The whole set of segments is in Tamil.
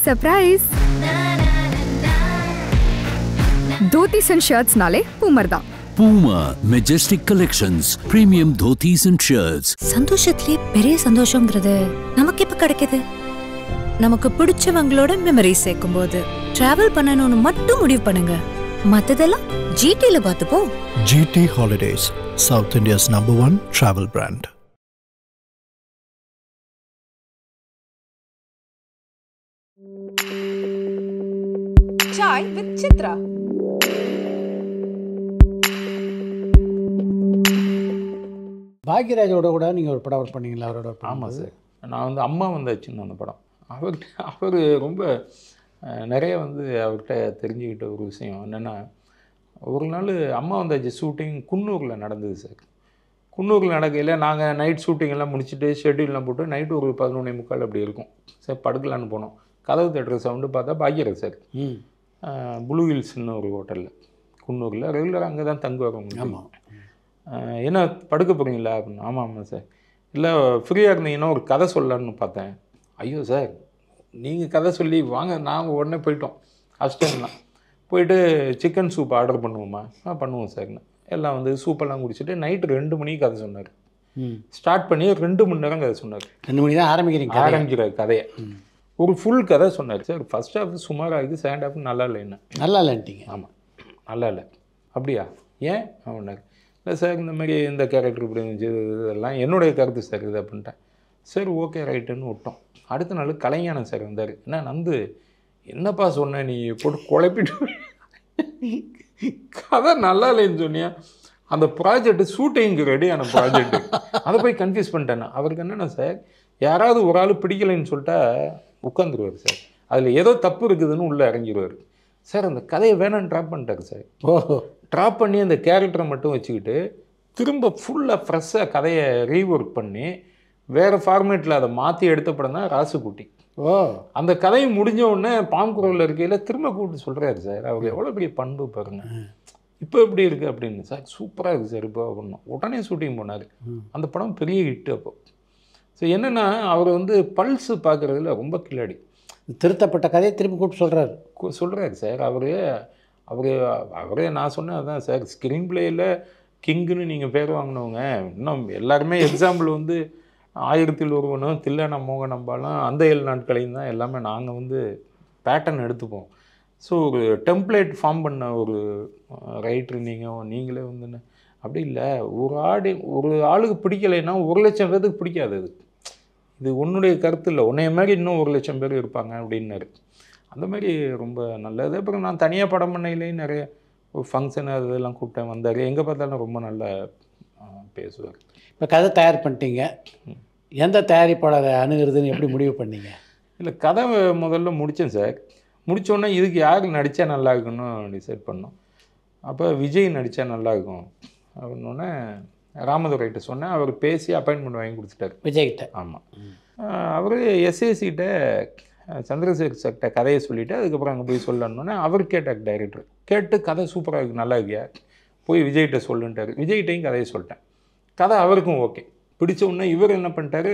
சர்ப்ரைஸ் தோத்திஸ் அண்ட் ஷர்ட்ஸ்னாலே பூமர் தான் Puma Majestic Collections, premium dhotis and shirts. சந்தோஷத்திலே பெரிய சந்தோஷங்கிறது நமக்கு எப்ப கிடைக்குது நமக்கு பிடிச்சவங்களோட மெமரி சேர்க்கும் போது டிராவல் பண்ணணும்னு மட்டும் முடிவு பண்ணுங்க மத்ததெல்லாம் ஜிடில பார்த்துப்போம் GT Holidays, South India's number one travel brand. Chai with Chitra. பாக்யராஜோட கூட நீங்கள் ஒரு படம் ஒர்க் பண்ணீங்களா அவரோட work ஆமாம் பண்ணும்போது? சார் நான் வந்து அம்மா வந்தாச்சுன்னு அந்த படம் அவர்கிட்ட அவர் ரொம்ப அஹ், நிறைய வந்து அவர்கிட்ட தெரிஞ்சுக்கிட்ட ஒரு விஷயம் என்னென்னா ஒரு நாள் அம்மா வந்தாச்சு ஷூட்டிங் குன்னூரில் நடந்தது சார் குன்னூரில் நடக்கையில் நாங்கள் நைட் ஷூட்டிங் எல்லாம் முடிச்சுட்டு ஷெட்யூல்லாம் போட்டு நைட்டு ஒரு பதினொன்னே முக்கால் அப்படி இருக்கும் சார் படுக்கலான்னு போனோம் கதவு தட்டுற சவுண்டு பார்த்தா பாக்யராஜ் சார் ம் ப்ளூ ஹில்ஸ்னு ஒரு ஹோட்டலில் குன்னூரில் ரெகுலராக அங்கே தான் தங்குவார் ஆமாம் ஆஹ் என்ன படுக்க போகிறீங்களா அப்படின்னு ஆமாம் ஆமாம் சார் இல்லை ஃப்ரீயாக இருந்தீங்கன்னா ஒரு கதை சொல்லலான்னு பார்த்தேன் ஐயோ சார் நீங்கள் கதை சொல்லி வாங்க நாங்கள் உடனே போயிட்டோம் அசிஸ்டன்ட்லாம் போயிட்டு சிக்கன் சூப் ஆர்டர் பண்ணுவோமா ஆ பண்ணுவோம் சார்னு எல்லாம் வந்து சூப்பெல்லாம் குடிச்சிட்டு நைட்டு ரெண்டு மணிக்கு கதை சொன்னார் ம் ஸ்டார்ட் பண்ணி ரெண்டு மணி நேரம் கதை சொன்னார் ரெண்டு மணி தான் ஆரம்பிக்கிறீங்க கதையை. ஆரம்பிக்கிற கதையை ஒரு ஃபுல் கதை சொன்னார் சார் ஃபர்ஸ்ட் ஹாஃப் சுமாராக இருக்குது செகண்ட் ஹாஃப் நல்லா இல்லை என்ன நல்லா இல்லைன்ட்டீங்க ஆமாம் நல்லா இல்லை அப்படியா ஏன் அவனார் இல்லை சார் இந்த மாதிரி இந்த கேரக்டர் இப்படி இருந்துச்சு இது இதெல்லாம் என்னுடைய கருத்து சார் இது அப்படின்ட்டேன் சரி ஓகே ரைட்டுன்னு விட்டோம் அடுத்த நாள் கலைஞானம் சார் வந்தார் என்ன நந்து என்னப்பா சொன்ன நீ போட்டு குழப்பிட்டு கதை நல்லா இல்லைன்னு சொன்னியா அந்த ப்ராஜெக்ட் ஷூட்டிங்க்கு ரெடியான ப்ராஜெக்ட் அதை போய் கன்ஃபியூஸ் பண்ணிட்டேன் நான். அவருக்கு என்னென்ன சார் யாராவது ஒரு ஆள் பிடிக்கலைன்னு சொல்லிட்டா உட்காந்துருவார் சார் அதில் ஏதோ தப்பு இருக்குதுன்னு உள்ளே இறங்கிடுவார் சார் அந்த கதையை வேணான்னு ட்ராப் பண்ணிட்டாரு சார் ஓஹோ ட்ராப் பண்ணி அந்த கேரக்டரை மட்டும் வச்சுக்கிட்டு திரும்ப ஃபுல்லாக ஃப்ரெஷ்ஷாக கதையை ரீஒர்க் பண்ணி வேறு ஃபார்மேட்டில் அதை மாற்றி எடுத்த படம் தான் ராசுக்குட்டி ஓ அந்த கதை முடிஞ்ச உடனே பாம்குரலில் இருக்கையில் திரும்ப கூப்பிட்டு சொல்கிறாரு சார் அவர் எவ்வளோ பெரிய பண்பு பாருங்க இப்போ எப்படி இருக்குது அப்படின்னு சார் சூப்பராக இருக்குது சார் இப்போ அப்படின்னோம் உடனே ஷூட்டிங் போனார் அந்த படம் பெரிய ஹிட் அப்போ ஸோ என்னென்னா அவர் வந்து பல்ஸு பார்க்குறதுல ரொம்ப கில்லாடி திருத்தப்பட்ட கதையை திருப்பி கூப்பிட்டு சொல்கிறாரு சொல்கிறாரு சார் அவர் அவர் அவரே நான் சொன்னேன் அதான் சார் ஸ்க்ரீன் பிளேயில் கிங்குன்னு நீங்கள் பேர் வாங்கினவங்க இன்னும் எல்லாருமே எக்ஸாம்பிள் வந்து ஆயிரத்தில் ஒருவனும் தில்லன மோகன் அம்பாலும் அந்த ஏழு நாட்களையும் தான் எல்லாமே நாங்கள் வந்து பேட்டர்ன் எடுத்துப்போம் ஸோ ஒரு டெம்ப்ளேட் ஃபார்ம் பண்ண ஒரு ரைட்ரு நீங்கள் நீங்களே வந்து என்ன- அப்படி இல்லை ஒரு ஆடு ஒரு ஆளுக்கு பிடிக்கலைன்னா ஒரு லட்சம் பேருக்கு பிடிக்காது அது இது உன்னுடைய கருத்து இல்லை உன்னைய மாதிரி இன்னும் ஒரு லட்சம் பேர் இருப்பாங்க அப்படின்னாரு அந்த மாதிரி ரொம்ப நல்லது அப்புறம் நான் தனியாக படம் பண்ணையிலேயும் நிறைய ஒரு ஃபங்க்ஷன் அது இதெல்லாம் கூப்பிட்டேன் வந்தார் எங்கே பார்த்தாலும் ரொம்ப நல்லா ஆ, பேசுவார் இப்போ கதை தயார் பண்ணிட்டீங்க எந்த தயாரிப்பாளரை அணுகிறதுன்னு எப்படி முடிவு பண்ணீங்க இல்லை கதை முதல்ல முடித்தேன் சார் முடித்தோடனே இதுக்கு யார் நடித்தா நல்லா இருக்குன்னு டிசைட் பண்ணோம் அப்போ விஜய் நடித்தா நல்லா இருக்கும் அப்படின்னோடனே ராமதுரைகிட்ட சொன்னேன் அவர் பேசி அப்பாயின்மெண்ட் வாங்கி கொடுத்துட்டாரு விஜய்கிட்ட ஆமாம் அவர் எஸ்ஏசிகிட்ட சந்திரசேகர் சார்கிட்ட கதையை சொல்லிவிட்டு அதுக்கப்புறம் அங்கே போய் சொல்லணுன்னே அவர் கேட்டார் டைரக்டர் கேட்டு கதை சூப்பராக இருக்குது நல்லா இருக்கியா போய் விஜய்கிட்ட சொல்லுன்ட்டார் விஜய்கிட்டையும் கதையை சொல்லிட்டேன் கதை அவருக்கும் ஓகே பிடிச்ச உடனே இவர் என்ன பண்ணிட்டாரு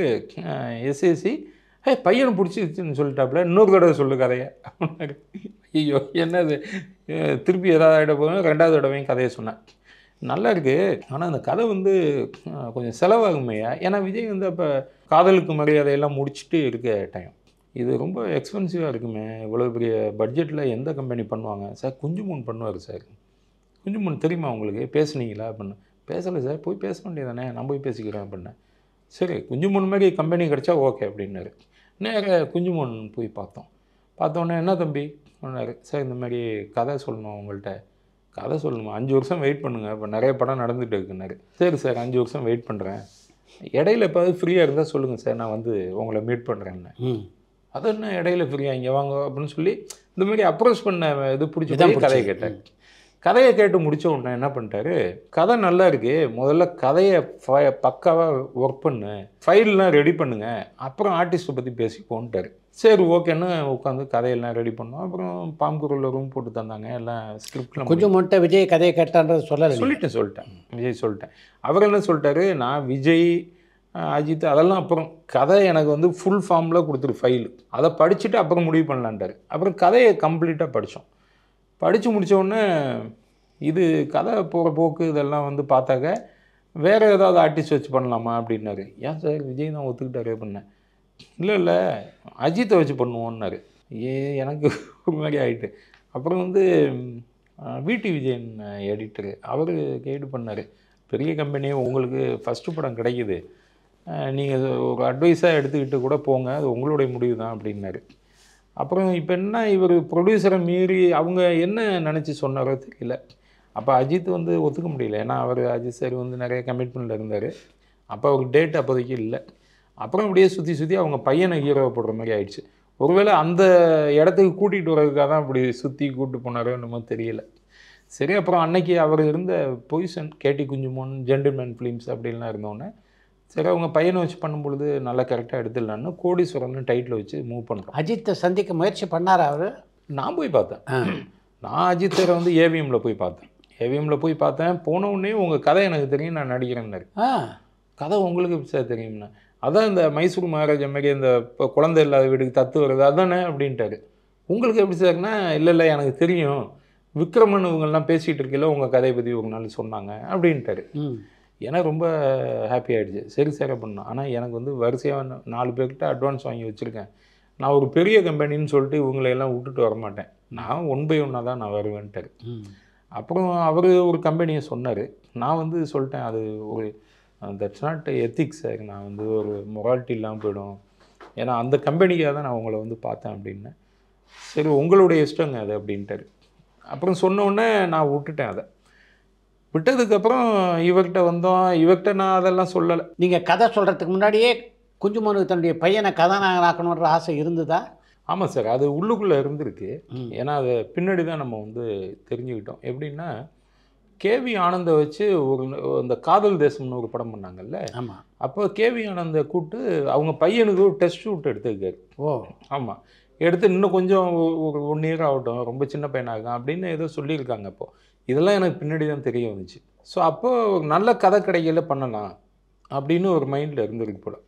எஸ்ஏசி ஹே பையனை பிடிச்சிருச்சுன்னு சொல்லிட்டாப்புல இன்னொரு தடவை சொல்லு கதையை அப்படின்னாரு. ஐயோ என்னது அஹ் திருப்பி ஏதாவது ஆகிட போதும் ரெண்டாவது தடவையும் கதையை சொன்னேன் நல்லா இருக்கு ஆனால் அந்த கதை வந்து அஹ், கொஞ்சம் செலவாகுமையா ஏன்னா விஜய் வந்து அப்போ காதலுக்கு மரியாதையெல்லாம் முடிச்சுட்டு இருக்க டைம் இது ரொம்ப எக்ஸ்பென்சிவாக இருக்குமே இவ்வளோ பெரிய பட்ஜெட்டில் எந்த கம்பெனி பண்ணுவாங்க சார் குஞ்சுமூன் பண்ணுவார் சார் குஞ்சுமூன் தெரியுமா உங்களுக்கு பேசுனீங்களா அப்படின்னு பேசலை சார் போய் பேச வேண்டியதானே நான் போய் பேசிக்கிறேன் அப்படின்னேன் சரி குஞ்சுமூன் மாதிரி கம்பெனி கிடச்சா ஓகே அப்படின்னாரு நேராக குஞ்சுமூன் போய் பார்த்தோம் பார்த்தோன்னே என்ன தம்பி சொன்னார் சார் இந்த மாதிரி கதை சொல்லணும் உங்கள்கிட்ட கதை சொல்லணுமா அஞ்சு வருஷம் வெயிட் பண்ணுங்கள் இப்போ நிறைய படம் நடந்துகிட்டு இருக்குன்னாரு சரி சார் அஞ்சு வருஷம் வெயிட் பண்ணுறேன் இடையில எப்போது ஃப்ரீயாக இருந்தால் சொல்லுங்கள் சார் நான் வந்து உங்களை மீட் பண்ணுறேன்னு ம் அது என்ன இடையில ஃப்ரீயாக இங்கே வாங்க அப்படின்னு சொல்லி இந்த மாதிரி அப்ரோச் பண்ண இது பிடிச்சி இதான் போய் கதையை பிடிச்சது. கேட்டார் கதையை கேட்டு முடிச்ச உடனே என்ன பண்ணிட்டாரு கதை நல்லா இருக்கு முதல்ல கதையை பக்காவாக ஒர்க் பண்ணு ஃபைல்லாம் ரெடி பண்ணுங்க அப்புறம் ஆர்டிஸ்ட்டை பற்றி பேசிப்போன்ட்டாரு சரி ஓகேன்னு உட்காந்து கதையெல்லாம் ரெடி பண்ணோம் அப்புறம் பாம்புக்குள்ள ரூம் போட்டு தந்தாங்க எல்லாம் ஸ்கிரிப்ட்லாம் கொஞ்சம் மட்டும் விஜய் கதையை கேட்டான்றது சொல்லலை சொல்லிட்டேன் சொல்லிட்டேன் விஜய் சொல்லிட்டேன் அவர் என்ன சொல்லிட்டாரு நான் விஜய் அஹ் அஜித் அதெல்லாம் அப்புறம் கதை எனக்கு வந்து ஃபுல் ஃபார்மில் கொடுத்துரு ஃபைல் அதை படிச்சுட்டு அப்புறம் முடிவு பண்ணலான்ட்டாரு அப்புறம் கதையை கம்ப்ளீட்டாக படித்தோம் படித்து முடித்தோடனே இது கதை போகிற போக்கு இதெல்லாம் வந்து பார்த்தாக்க வேறு ஏதாவது ஆர்டிஸ்ட் வச்சு பண்ணலாமா அப்படின்னாரு ஏன் சார் விஜய் தான் ஒத்துக்கிட்டாரு அப்படின்னேன் இல்லை இல்லை அஜித்தை வச்சு பண்ணுவோன்னாரு ஏ எனக்கு ஒரு மாதிரி ஆகிட்டு அப்புறம் வந்து விடி விஜயன் எடிட்டரு அவர் கைடு பண்ணார் பெரிய கம்பெனி உங்களுக்கு ஃபஸ்ட்டு படம் கிடைக்குது நீங்கள் ஒரு அட்வைஸாக எடுத்துக்கிட்டு கூட போங்க அது உங்களுடைய முடிவு தான் அப்படின்னாரு அப்புறம் இப்போ என்ன இவர் ப்ரொடியூசரை மீறி அவங்க என்ன நினச்சி சொன்னாரோ தெரியல அப்போ அஜித் வந்து ஒத்துக்க முடியல ஏன்னா அவர் அஜித் சார் வந்து நிறைய கமிட்மெண்ட்டில் இருந்தார் அப்போ அவருக்கு டேட் அப்போதைக்கு இல்லை அப்புறம் அப்படியே சுற்றி சுற்றி அவங்க பையனை ஹீரோவை போடுற மாதிரி ஆயிடுச்சு ஒருவேளை அந்த இடத்துக்கு கூட்டிகிட்டு வர்றதுக்காக தான் அப்படி சுற்றி கூப்பிட்டு போனாரோ என்னமோ தெரியல சரி அப்புறம் அன்னைக்கு அவர் இருந்த position KT Kunjumon gentleman films அப்படின்லாம் இருந்தோன்னே சரி அவங்க பையனை வச்சு பண்ணும்பொழுது நல்லா கரெக்டாக எடுத்துடலான்னு கோடீஸ்வரன் டைட்டில் வச்சு மூவ் பண்ணுறோம் அஜித்தை சந்திக்க முயற்சி பண்ணாரா அவர் நான் போய் பார்த்தேன் நான் அஜித் சாரை வந்து ஏவிஎம்ல போய் பார்த்தேன் ஏவிஎம்ல போய் பார்த்தேன் போன உடனே உங்கள் கதை எனக்கு தெரியும் நான் நடிக்கிறேன்னாரு ஆ கதை உங்களுக்கு எப்படி சார் தெரியும்னா அதான் இந்த மைசூர் மகாராஜா மாதிரி இந்த இப்போ குழந்தை இல்லாத வீட்டுக்கு தத்து வருது அதானே அப்படின்ட்டாரு உங்களுக்கு எப்படி சார்னா இல்லை இல்லை எனக்கு தெரியும் விக்ரமன் இவங்கெல்லாம் பேசிகிட்டு இருக்கையில உங்கள் கதையை பற்றி ஒரு நாள் சொன்னாங்க அப்படின்ட்டாரு ம் எனக்கு ரொம்ப ஹாப்பி ஆயிடுச்சு சரி சார் பண்ணோம் ஆனால் எனக்கு வந்து வரிசையாக நாலு பேர்கிட்ட அட்வான்ஸ் வாங்கி வச்சுருக்கேன் நான் ஒரு பெரிய கம்பெனின்னு சொல்லிட்டு இவங்களை எல்லாம் விட்டுட்டு வர மாட்டேன் நான் ஒன் பை ஒன்னாக தான் நான் வருவேன்ட்டாரு ம் அப்புறம் அவர் ஒரு கம்பெனியை சொன்னார் நான் வந்து சொல்லிட்டேன் அது ஒரு தட்ஸ் நாட் எத்திக்ஸ் சார் நான் வந்து ஒரு மொராலிட்டி இல்லாமல் போயிடும் ஏன்னா அந்த கம்பெனிக்காக தான் நான் உங்களை வந்து பார்த்தேன் அப்படின்னு சரி உங்களுடைய இஷ்டங்க அது அப்படின்ட்டாரு அப்புறம் சொன்ன உடனே நான் விட்டுட்டேன் அதை விட்டதுக்கப்புறம் இவர்கிட்ட வந்தோம் இவர்கிட்ட நான் அதெல்லாம் சொல்லலை நீங்கள் கதை சொல்கிறதுக்கு முன்னாடியே குஞ்சுமோனுக்கு தன்னுடைய பையனை கதாநாயகன் ஆக்கணுன்ற ஆசை இருந்ததா ஆமாம் சார் அது உள்ளுக்குள்ளே இருந்திருக்கு ம். ஏன்னா அதை பின்னாடி தான் நம்ம வந்து தெரிஞ்சுக்கிட்டோம் எப்படின்னா கேவி ஆனந்தை வச்சு ஒரு இந்த காதல் தேசம்னு ஒரு படம் பண்ணாங்கல்ல ஆமாம் அப்போ கேவி ஆனந்தை கூப்பிட்டு அவங்க பையனுக்கு ஒரு டெஸ்ட் ஷூட் எடுத்துருக்காரு ஓ ஆமாம் எடுத்து இன்னும் கொஞ்சம் ஒ- ஒரு ஒன் இயர் ஆகட்டும் ரொம்ப சின்ன பையனாகும் அப்படின்னு ஏதோ சொல்லியிருக்காங்க அப்போது இதெல்லாம் எனக்கு பின்னாடி தான் தெரிய வந்துச்சு ஸோ அப்போ ஒரு நல்ல கதை கிடைக்கல பண்ணலாம் அப்படின்னு ஒரு மைண்டில் இருந்திருக்கு போல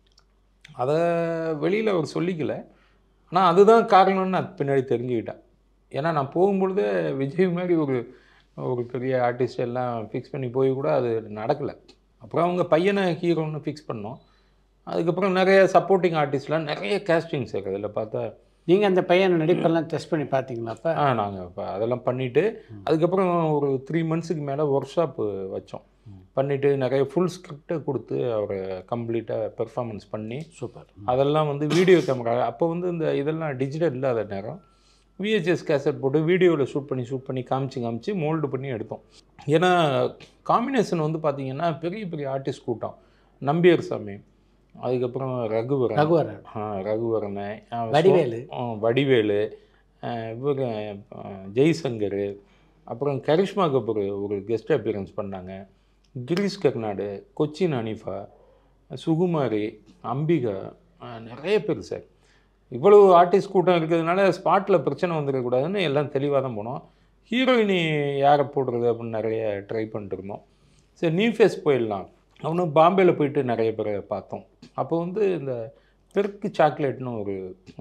அதை வெளியில் அவர் சொல்லிக்கல ஆனால் அதுதான் காரணம்னு நான் பின்னாடி தெரிஞ்சுக்கிட்டேன் ஏன்னா நான் போகும்பொழுதே விஜய் மாதிரி ஒரு ஒரு பெரிய ஆர்டிஸ்ட் எல்லாம் ஃபிக்ஸ் பண்ணி போய் கூட அது நடக்கலை அப்புறம் அவங்க பையனை ஹீரோன்னு ஃபிக்ஸ் பண்ணோம் அதுக்கப்புறம் நிறைய சப்போர்ட்டிங் ஆர்டிஸ்ட்லாம் நிறைய கேஸ்டிங்ஸ் இருக்குது அதில் பார்த்தா நீங்கள் அந்த பையனை நடிப்பெல்லாம் டெஸ்ட் பண்ணி பார்த்தீங்களா அப்போ ஆ நாங்கள் இப்போ அதெல்லாம் பண்ணிவிட்டு அதுக்கப்புறம் ஒரு த்ரீ மந்த்ஸுக்கு மேலே ஒர்க் ஷாப்பு வச்சோம் பண்ணிவிட்டு நிறைய ஃபுல் ஸ்கிரிப்டை கொடுத்து அவரை கம்ப்ளீட்டாக பெர்ஃபார்மன்ஸ் பண்ணி சூப்பர் அதெல்லாம் வந்து வீடியோ கேமரா அப்போ வந்து இந்த இதெல்லாம் டிஜிட்டல் இல்லாத நேரம் விஹெச்எஸ் கேசட் போட்டு வீடியோவில் ஷூட் பண்ணி ஷூட் பண்ணி காமிச்சு காமிச்சு மோல்டு பண்ணி எடுத்தோம் ஏன்னா காம்பினேஷன் வந்து பார்த்தீங்கன்னா பெரிய பெரிய ஆர்டிஸ்ட் கூட்டம் நம்பியார் சாமி அதுக்கப்புறம் ரகுவரன் ரகுவரன் ஆ ரகுவரன் ஆ, வடிவேலு. ஆ, வடிவேலு இவர் ஜெய்சங்கர் அப்புறம் கரிஷ்மா கபூர் ஒரு கெஸ்ட் அப்பியரன்ஸ் பண்ணாங்க கிரீஷ் கர்நாடு கொச்சின் அனிஃபா சுகுமாரி அம்பிகா ஆ, நிறைய பேர் சார் இவ்வளவு ஆர்டிஸ்ட் கூட்டம் இருக்கிறதுனால ஸ்பாட்டில் பிரச்சனை வந்துடக்கூடாதுன்னு எல்லாம் தெளிவாக தான் போனோம் ஹீரோயினி யாரை போடுறது அப்படின்னு நிறைய ட்ரை பண்ணிட்டு இருந்தோம் சரி நியூ ஃபேஸ் போயிடலாம் அவனும் பாம்பேயில் போயிட்டு நிறைய பேரை பார்த்தோம் அப்போ வந்து இந்த பெருக்கு சாக்லேட்னு ஒரு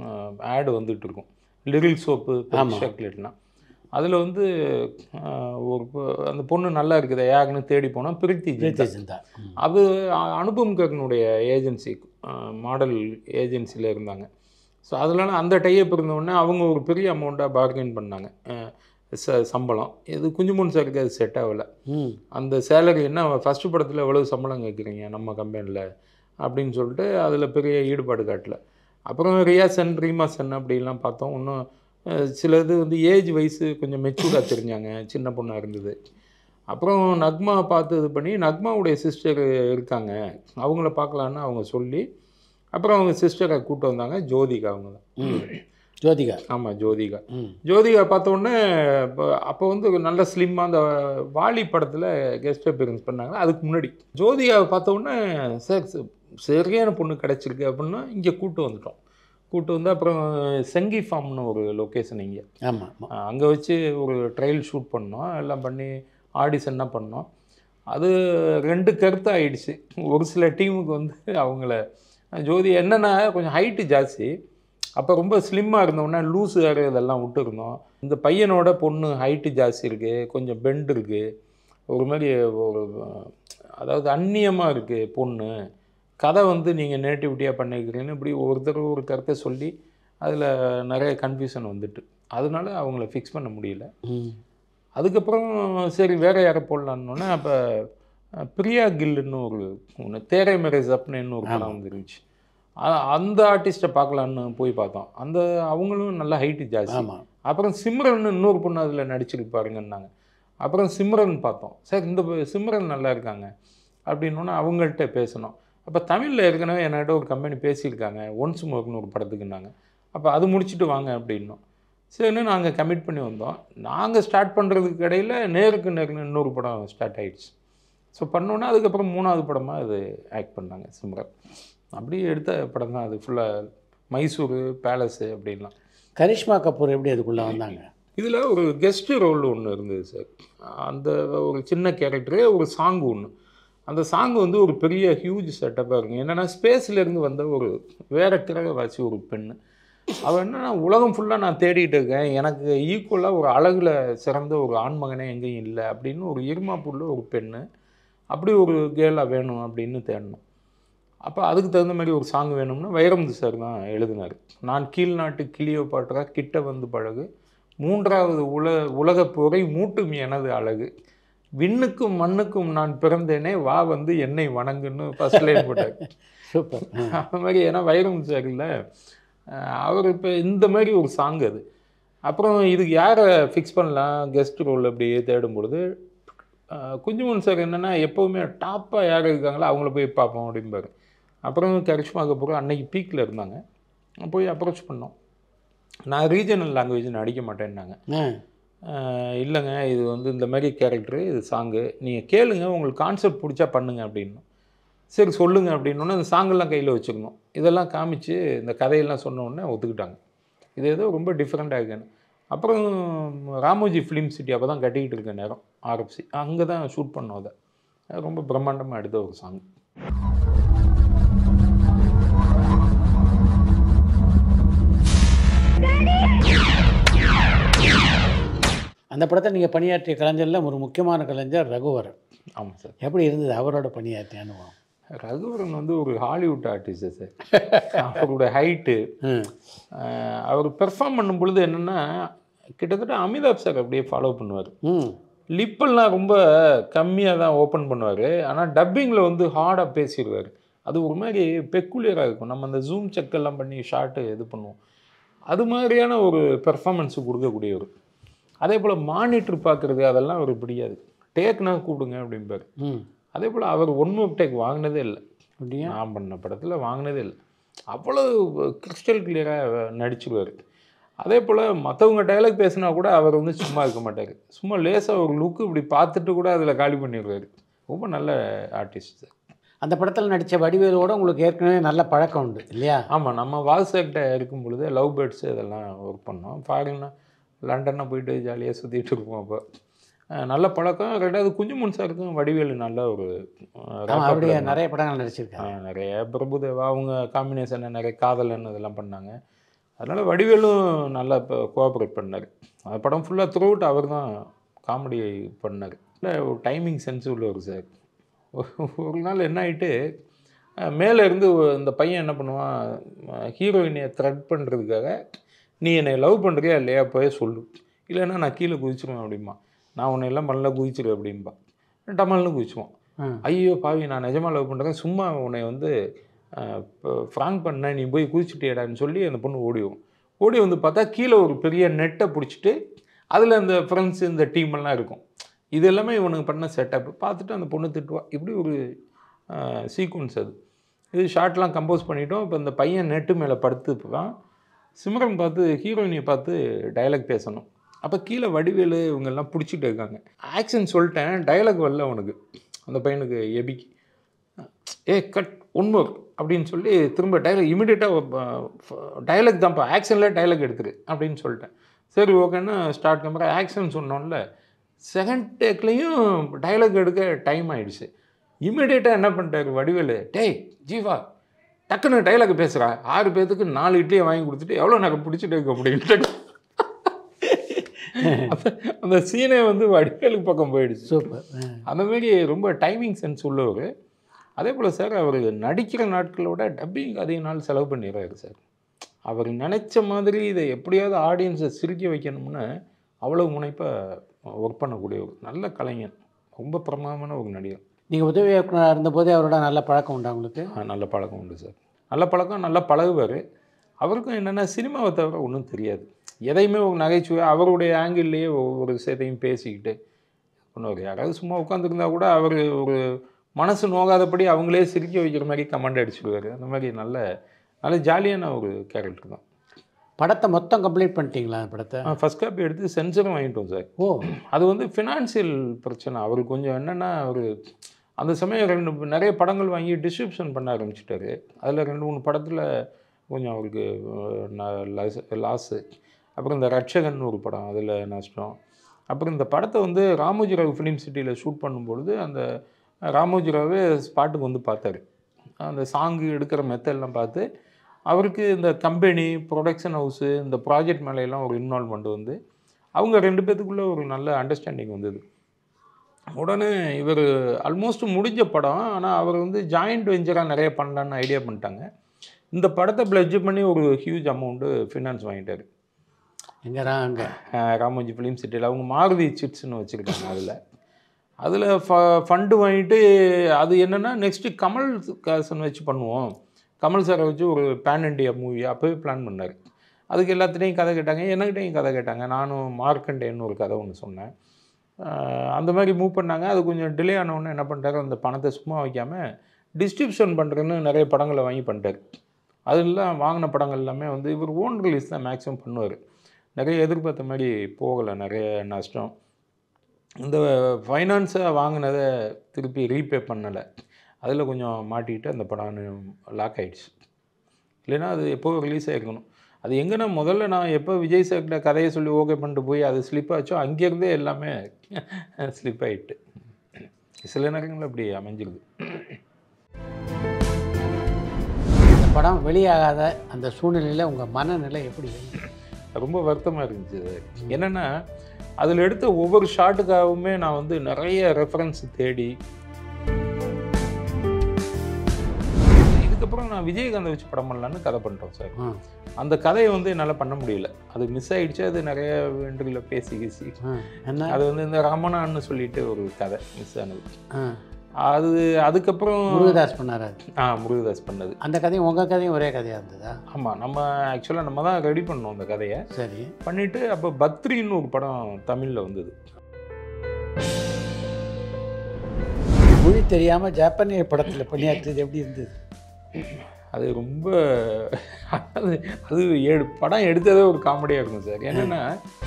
ஆடு வந்துட்டு இருக்கும் லிரில் சோப்பு பெருக்கு சாக்லேட்னா அதில் வந்து ஆஹ், ஒரு பொ- அந்த பொண்ணு நல்லா இருக்குது யாருன்னு தேடி போனால் பிரித்தி ஜிந்தா. ஜிந்தா அது அ- அனுபம் கர்னுடைய ஏஜென்சி மாடல் ஏஜென்சியில் இருந்தாங்க ஸோ அதனால அந்த டைப் இருந்தோடனே அவங்க ஒரு பெரிய அமௌண்ட்டாக பார்கெயின் பண்ணாங்க அஹ், ச சம்பளம் இது குஞ்சுமோன் சாருக்கு அது செட் ஆகலை ம் அந்த சேலரி என்ன ஃபஸ்ட்டு படத்தில் எவ்வளோ சம்பளம் கேட்குறீங்க நம்ம கம்பெனியில் அப்படின்னு சொல்லிட்டு அதில் பெரிய ஈடுபாடு காட்டல அப்புறம் ரியா சென் ரீமா சென் அப்படிலாம் பார்த்தோம் இன்னும் அஹ், சில இது வந்து ஏஜ் வயசு கொஞ்சம் மெச்சூர்டாக தெரிஞ்சாங்க சின்ன பொண்ணாக இருந்தது அப்புறம் நக்மா பார்த்து இது பண்ணி நக்மாவுடைய சிஸ்டர் இருக்காங்க அவங்கள பார்க்கலான்னு அவங்க சொல்லி அப்புறம் அவங்க சிஸ்டரை கூப்பிட்டு வந்தாங்க ஜோதிகா அவங்க தான் ம் ஜோதிகா ஆமாம் ஜோதிகா ம் ஜோதிகா பார்த்த உடனே இப்போ- அப்போ வந்து ஒரு நல்ல ஸ்லிம்மாக அந்த வாலி படத்தில் கெஸ்ட் அப்பியரன்ஸ் பண்ணாங்க அதுக்கு முன்னாடி ஜோதிகாவை பார்த்த உடனே சார் ச- சரியான பொண்ணு கிடச்சிருக்கு அப்படின்னா இங்கே கூட்டு வந்துட்டோம் கூட்டு வந்து அப்புறம் செங்கி ஃபார்ம்னு ஒரு லொக்கேஷன் இங்கே ஆமாம் ஆமாம் அங்கே வச்சு ஒரு ட்ரையல் ஷூட் பண்ணோம் எல்லாம் பண்ணி ஆடிஷன்லாம் பண்ணோம் அது ரெண்டு கருத்து ஆயிடுச்சு ஒரு சில டீமுக்கு வந்து அவங்கள ஜோதி என்னென்னா கொஞ்சம் ஹைட்டு ஜாஸ்தி அப்போ ரொம்ப ஸ்லிம்மாக இருந்தோம்னா லூஸு ஹேர் இதெல்லாம் விட்டுருந்தோம் இந்த பையனோட பொண்ணு ஹைட்டு ஜாஸ்தி இருக்குது கொஞ்சம் பெண்ட் இருக்குது ஒரு மாதிரி ஒரு அதாவது அந்நியமாக இருக்குது பொண்ணு கதை வந்து நீங்கள் நேட்டிவிட்டியாக பண்ணிக்கிறீங்கன்னு இப்படி ஒருத்தர் ஒரு கருத்தை சொல்லி அதில் நிறைய கன்ஃபியூஷன் வந்துட்டு அதனால அவங்கள ஃபிக்ஸ் பண்ண முடியல ம் அதுக்கப்புறம் சரி வேற யாரை போடலான்னொன்னே அப்போ பிரியா கில்லுன்னு ஒரு ஒன்று தேரை மேரே ஜப்னேன்னு ஒரு படம் வந்துருந்துச்சு அ- அந்த ஆர்டிஸ்ட்டை பார்க்கலான்னு போய் பார்த்தோம் அந்த அவங்களும் நல்ல ஹைட்டு ஜாஸ்தி ஆமாம் அப்புறம் சிம்ரன் இன்னொரு பொண்ணு அதில் நடிச்சிருப்பாருங்கன்னாங்க அப்புறம் சிம்ரன் பார்த்தோம் சார் இந்த ப- சிம்ரன் நல்லா இருக்காங்க அப்படின்னோன்னே அவங்கள்ட்ட பேசணும் அப்போ தமிழில் ஏற்கனவே என்கிட்ட ஒரு கம்பெனி பேசியிருக்காங்க ஒன்ஸ் மோர்னு ஒரு படத்துக்குன்னாங்க அப்போ அது முடிச்சுட்டு வாங்க அப்படின்னோம் சரின்னு நாங்கள் கமிட் பண்ணி வந்தோம் நாங்கள் ஸ்டார்ட் பண்ணுறதுக்கு இடையில நேருக்கு நேருன்னு இன்னொரு படம் ஸ்டார்ட் ஆயிடுச்சு ஸோ பண்ணோன்னே அதுக்கப்புறம் மூணாவது படமாக அது ஆக்ட் பண்ணாங்க சிம்ரன் அப்படி எடுத்த படம் தான் அது ஃபுல்லாக மைசூர் பேலஸு அப்படின்லாம் கரிஷ்மா கபூர் எப்படி அதுக்குள்ளே வந்தாங்க இதில் ஒரு கெஸ்ட் ரோல் ஒன்று இருந்தது சார் அந்த ஒரு சின்ன கேரக்டரு ஒரு சாங் ஒன்று அந்த சாங் வந்து ஒரு பெரிய ஹியூஜ் செட்டப்பாக இருக்கும் என்னென்னா ஸ்பேஸ்லேருந்து வந்த ஒரு வேற கிரகவாசி ஒரு பெண்ணு அவள் என்னன்னா உலகம் ஃபுல்லாக நான் தேடிட்டு இருக்கேன் எனக்கு ஈக்குவலாக ஒரு அழகுல சிறந்த ஒரு ஆண்மகனே எங்கேயும் இல்லை அப்படின்னு ஒரு இருமாப்புள்ள ஒரு பெண்ணு அப்படி ஒரு கேர்ளாக வேணும் அப்படின்னு தேடணும் அப்போ அதுக்கு தகுந்த மாதிரி ஒரு சாங் வேணும்னா வைரமுத்து சார் தான் எழுதினார் நான் கீழ்நாட்டு கிளியோ பாட்டுறா கிட்ட வந்து பழகு மூன்றாவது உல உலகப் போரை மூட்டும் எனது அழகு விண்ணுக்கும் மண்ணுக்கும் நான் பிறந்தேனே வா வந்து என்னை வணங்குன்னு ஃபர்ஸ்ட் லைன் போட்டார் சூப்பர் அந்த மாதிரி ஏன்னா வைரமுத்து சார் இல்லை அவர் இப்போ இந்த மாதிரி ஒரு சாங் அது அப்புறம் இதுக்கு யாரை ஃபிக்ஸ் பண்ணலாம் கெஸ்ட் ரோல் அப்படியே தேடும் பொழுது அஹ், குஞ்சுமன் சார் என்னென்னா எப்போவுமே டாப்பாக யார் இருக்காங்களோ அவங்கள போய் பார்ப்போம் அப்படிம்பாரு அப்புறம் கரிஷ்மா கபூர் அன்னைக்கு பீக்கில் இருந்தாங்க போய் அப்ரோச் பண்ணோம் நான் ரீஜனல் லாங்குவேஜ் நடிக்க மாட்டேன்னாங்க ஆ ஆஹ் இல்லைங்க இது வந்து இந்த மாதிரி கேரக்டரு இது சாங்கு நீங்கள் கேளுங்க உங்களுக்கு கான்செப்ட் பிடிச்சா பண்ணுங்க அப்படின்னு சரி சொல்லுங்க அப்படின்னோடனே அந்த சாங்கெல்லாம் கையில் வச்சுக்கணும் இதெல்லாம் காமிச்சு இந்த கதையெல்லாம் சொன்ன உடனே ஒத்துக்கிட்டாங்க இது ஏதோ ரொம்ப டிஃப்ரெண்ட்டாக இருக்குன்னு அப்புறம் ராமோஜி ஃபிலிம் சிட்டி அப்போ தான் கட்டிக்கிட்டு இருக்க நேரம் ஆர்எஃப்சி அங்கே தான் ஷூட் பண்ணோம் அதை அது ரொம்ப பிரம்மாண்டமாக எடுத்த ஒரு சாங் அந்த படத்தை நீங்கள் பணியாற்றிய கலைஞரில் ஒரு முக்கியமான கலைஞர் ரகுவரன் ஆமாம் சார் எப்படி இருந்தது அவரோட பணியாற்றிய அனுபவம் ரகுவரன் வந்து ஒரு ஹாலிவுட் ஆர்டிஸ்ட் சார் அவரோட ஹைட்டு ம் அவர் பெர்ஃபார்ம் பண்ணும் பொழுது என்னென்னா கிட்டத்தட்ட அமிதாப் சார் அப்படியே ஃபாலோ பண்ணுவார் ம் லிப்பெல்லாம் ரொம்ப கம்மியாக தான் ஓப்பன் பண்ணுவார் ஆனால் டப்பிங்கில் வந்து ஹார்டாக பேசிடுவார் அது ஒரு மாதிரி பெக்குலியராக இருக்கும் நம்ம அந்த ஜூம் செக்கெல்லாம் பண்ணி ஷார்ட்டு இது பண்ணுவோம் அது மாதிரியான ஒரு பெர்ஃபார்மன்ஸு கொடுக்கக்கூடியவர் அதே போல் மானிட்டர் பார்க்குறது அதெல்லாம் அவர் பிடிக்காது டேக்னா கூப்பிடுங்க அப்படிம்பார் ம் அதே போல் அவர் ஒன் மோக் டேக் வாங்கினதே இல்லை அப்படியா நான் பண்ண படத்தில் வாங்கினதே இல்லை அவ்வளோ கிறிஸ்டல் கிளியராக நடிச்சிருவார் அதே போல் மற்றவங்க டைலாக் பேசினா கூட அவர் வந்து சும்மா இருக்க மாட்டார் சும்மா லேசாக ஒரு லுக்கு இப்படி பார்த்துட்டு கூட அதில் காலி பண்ணிடுவார் ரொம்ப நல்ல ஆர்டிஸ்ட் சார் அந்த படத்தில் நடித்த வடிவேலோட உங்களுக்கு ஏற்கனவே நல்ல பழக்கம் உண்டு இல்லையா ஆமாம் நம்ம வால்சாக்ட இருக்கும் பொழுது லவ் பேர்ட்ஸ் இதெல்லாம் ஒர்க் பண்ணோம் ஃபாரின்னா லண்டனில் போயிட்டு ஜாலியாக சுற்றிட்டு இருப்போம் அப்போ அஹ் நல்ல பழக்கம் ரெண்டாவது குஞ்சுமுன் சாருக்கும் வடிவேலு நல்ல ஒரு அஹ், ஆமாம் rapport அப்படியே இருந்தாங்க. நிறைய படங்கள் நடிச்சிருக்காங்க ஆ, நிறைய பிரபுதேவா அவங்க காம்பினேஷன் நிறைய காதலன் இதெல்லாம் பண்ணாங்க அதனால் வடிவேலும் நல்லா இப்போ கோஆப்ரேட் பண்ணார் அந்த படம் ஃபுல்லாக த்ரூ அவுட் அவர் தான் காமெடி பண்ணார் இல்லை ஒரு டைமிங் சென்ஸ் உள்ளவர் சார் ஒரு நாள் என்ன ஆகிட்டு மேலே இருந்து ஒரு- இந்த பையன் என்ன பண்ணுவான் ஹீரோயினை த்ரெட் பண்ணுறதுக்காக நீ என்னை லவ் பண்ணுறியா இல்லையா போய் சொல்லு இல்லைன்னா நான் கீழே குதிச்சிருவேன் அப்படிம்பா நான் உன்னை எல்லாம் பண்ணல குதிச்சிரு அப்படிம்பா டமால்னு குதிச்சுவான் ஆ. ஐயோ பாவி நான் நிஜமா லவ் பண்ணுறேன் சும்மா உன்னை வந்து ஃப்ராங்க் பண்ண நீ போய் குதிச்சுட்டியடான்னு சொல்லி அந்த பொண்ணு ஓடிவும் ஓடி வந்து பார்த்தா கீழே ஒரு பெரிய நெட்டை பிடிச்சிட்டு அதில் அந்த ஃப்ரெண்ட்ஸ் இந்த டீம் எல்லாம் இருக்கும் இது எல்லாமே இவனுக்கு பண்ண செட்டப் பார்த்துட்டு அந்த பொண்ணு திட்டுவா இப்படி ஒரு சீக்வன்ஸ் அது இது ஷார்ட்லாம் கம்போஸ் பண்ணிட்டோம் இப்போ இந்த பையன் நெட்டு மேலே படுத்துப்பான் சிம்ரன் பார்த்து ஹீரோயினியை பார்த்து டயலாக் பேசணும் அப்போ கீழே வடிவேலு இவங்கெல்லாம் பிடிச்சிட்டு இருக்காங்க ஆக்ஷன் சொல்லிட்டேன் டயலாக் வரல அவனுக்கு அந்த பையனுக்கு எபிக்கு ஏ கட் ஒன்மோர் அப்படின்னு சொல்லி திரும்ப டைலாக் இமிடியேட்டாக டைலாக் தான்ப்பா ஆக்ஷனில் டைலாக் எடுத்துரு அப்படின்னு சொல்லிட்டேன் சரி ஓகேன்னா ஸ்டார்ட் கேமரா ஆக்ஷன் சொன்னோன்ல செகண்ட் டேக்லேயும் டயலாக் எடுக்க டைம் ஆயிடுச்சு இம்மிடியேட்டாக என்ன பண்ணிட்டாரு வடிவேலு டேய் ஜீவா டக்குன்னு டைலாக் பேசுகிறா ஆறு பேர்த்துக்கு நாலு இட்லியை வாங்கி கொடுத்துட்டு எவ்வளோ நேரம் பிடிச்சிட்டு இருக்கு அப்படின்ட்டு அப்ப அந்த சீனே வந்து வடிவேலுக்கு பக்கம் போயிடுச்சு சூப்பர் அந்த மாதிரி ரொம்ப டைமிங் சென்ஸ் உள்ளவர் அதே போல் சார் அவர் நடிக்கிற நாட்களோட டப்பிங் அதிக நாள் செலவு பண்ணிடுறாரு சார் அவர் நினச்ச மாதிரி இதை எப்படியாவது ஆடியன்ஸை சிரிக்க வைக்கணும்னு அவ்வளோ முனைப்பாக ஒர்க் பண்ணக்கூடிய ஒரு நல்ல கலைஞன் ரொம்ப பிரமாதமான ஒரு நடிகர் நீங்கள் உதவி இயக்குனராக இருந்தபோதே அவரோட நல்ல பழக்கம் உண்டா உங்களுக்கு ஆ, நல்ல பழக்கம் உண்டு சார் நல்ல பழக்கம் நல்லா பழகுவார் அவருக்கும் என்னென்னா சினிமாவை தவிர ஒன்றும் தெரியாது எதையுமே ஒரு நகைச்சுவை அவருடைய ஆங்கிள்லேயே ஒவ்வொரு விஷயத்தையும் பேசிக்கிட்டு பண்ணுவார் யாராவது சும்மா உட்காந்துருந்தா கூட அவர் ஒரு மனசு நோகாதபடி அவங்களே சிரிக்க வைக்கிற மாதிரி கமெண்ட் அடிச்சுடுவார் அந்த மாதிரி நல்ல நல்ல ஜாலியான ஒரு கேரக்டர் தான் படத்தை மொத்தம் கம்ப்ளீட் பண்ணிட்டீங்களா அந்த படத்தை ஃபஸ்ட் காப்பி எடுத்து சென்சரும் வாங்கிட்டோம் சார் ஓ அது வந்து ஃபினான்சியல் பிரச்சனை அவருக்கு கொஞ்சம் என்னென்னா அவர் அந்த சமயம் ரெண்டு நிறைய படங்கள் வாங்கி டிஸ்ட்ரிபியூஷன் பண்ண ஆரம்பிச்சிட்டாரு அதில் ரெண்டு மூணு படத்தில் கொஞ்சம் அவருக்கு லாஸு அப்புறம் இந்த ரட்சகன் ஒரு படம் அதில் நஷ்டம் அப்புறம் இந்த படத்தை வந்து Ramoji Rao film city shoot பண்ணும்பொழுது அந்த ராமோஜி ராவே ஸ்பாட்டுக்கு வந்து பார்த்தாரு அந்த சாங்கு எடுக்கிற மெத்தட்லாம் பார்த்து அவருக்கு இந்த கம்பெனி ப்ரொடக்ஷன் ஹவுஸு இந்த ப்ராஜெக்ட் மேலையெல்லாம் ஒரு இன்வால்வ்மெண்ட் வந்து அவங்க ரெண்டு பேத்துக்குள்ளே ஒரு நல்ல அண்டர்ஸ்டாண்டிங் வந்தது உடனே இவர் ஆல்மோஸ்ட் முடிஞ்ச படம் ஆனால் அவர் வந்து ஜாயிண்ட் வெஞ்சராக நிறைய பண்ணலான்னு ஐடியா பண்ணிட்டாங்க இந்த படத்தை பிளட்ஜ் பண்ணி ஒரு ஹியூஜ் அமௌண்ட்டு ஃபினான்ஸ் வாங்கிட்டாரு எங்கே அங்கே அஹ் ராமோஜி ஃபிலிம் சிட்டியில் அவங்க மாருதி சிட்ஸ்னு வச்சுருக்காங்க அதில் அதில் ஃப ஃபண்டு வாங்கிட்டு அது என்னென்னா நெக்ஸ்ட்டு கமல் காசன் வச்சு பண்ணுவோம் கமல் சாரை வச்சு ஒரு பேன் இண்டியா மூவி அப்போவே பிளான் பண்ணார் அதுக்கு எல்லாத்துலேயும் கதை கேட்டாங்க என்கிட்டையும் கதை கேட்டாங்க நானும் மார்க்கண்டேன்னு ஒரு கதை ஒன்று சொன்னேன் அஹ் அந்த மாதிரி மூவ் பண்ணாங்க அது கொஞ்சம் டிலே ஆனவுடனே என்ன பண்ணிட்டாரு அந்த பணத்தை சும்மா வைக்காமல் டிஸ்ட்ரிபியூஷன் பண்ணுறேன்னு நிறைய படங்களை வாங்கி பண்ணிட்டார் அதெல்லாம் வாங்கின படங்கள் எல்லாமே வந்து இவர் ஓன் ரிலீஸ் தான் மேக்ஸிமம் பண்ணுவார் நிறைய எதிர்பார்த்த மாதிரி போகலை நிறைய நஷ்டம் இந்த ஃபைனான்ஸை வாங்கினதை திருப்பி ரீபே பண்ணலை அதில் கொஞ்சம் மாட்டிக்கிட்டு அந்த படம் லாக் ஆயிடுச்சு இல்லைன்னா அது எப்போ ரிலீஸ் ஆகிருக்கணும் அது எங்கன்னா முதல்ல நான் எப்போ விஜய் சார்கிட்ட கதையை சொல்லி ஓகே பண்ணிட்டு போய் அது ஸ்லிப் ஆச்சோ அங்கேருந்தே எல்லாமே ஸ்லிப் ஆகிட்டு சில நேரங்கள் அப்படி அமைஞ்சிருது இந்த படம் வெளியாகாத அந்த சூழ்நிலையில் உங்கள் மனநிலை எப்படி இருந்துச்சு? ரொம்ப வருத்தமாக இருந்துச்சு அது. என்னென்னா அதில் எடுத்த ஒவ்வொரு ஷாட்டுக்காகவுமே நான் வந்து நிறைய ரெஃபரன்ஸ் தேடி இதுக்கப்புறம் நான் விஜயகாந்தை வச்சு படம் பண்ணலான்னு கதை பண்ணிட்டோம் சார் ஆ அந்த கதையை வந்து என்னால் பண்ண முடியல அது மிஸ் ஆயிடுச்சு அது நிறைய வென்றில் பேசி பேசி ஆ என்ன அது வந்து இந்த ரமணான்னு சொல்லிட்டு ஒரு கதை மிஸ் ஆனது ஆ அது அதுக்கப்புறம் முருகதாஸ் பண்ணார் அது ஆ முருகதாஸ் பண்ணது அந்த கதையும் உங்கள் கதையும் ஒரே கதையாக இருந்ததா ஆமாம் நம்ம ஆக்சுவலாக நம்ம தான் ரெடி பண்ணோம் அந்த கதையை சரி பண்ணிட்டு அப்போ பத்ரின்னு ஒரு படம் தமிழில் வந்தது மொழி தெரியாமல் ஜப்பானிய படத்தில் பணியாற்றியது எப்படி இருந்தது அது ரொம்ப அது அது எடு படம் எடுத்ததே ஒரு காமெடியாக இருக்கும் சார் என்னென்னா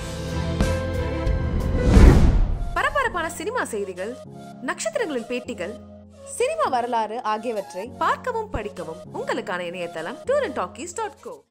பரபரப்பான சினிமா செய்திகள் நட்சத்திரங்களின் பேட்டிகள் சினிமா வரலாறு ஆகியவற்றை பார்க்கவும் படிக்கவும் உங்களுக்கான இணையதளம் tour and talkies dot go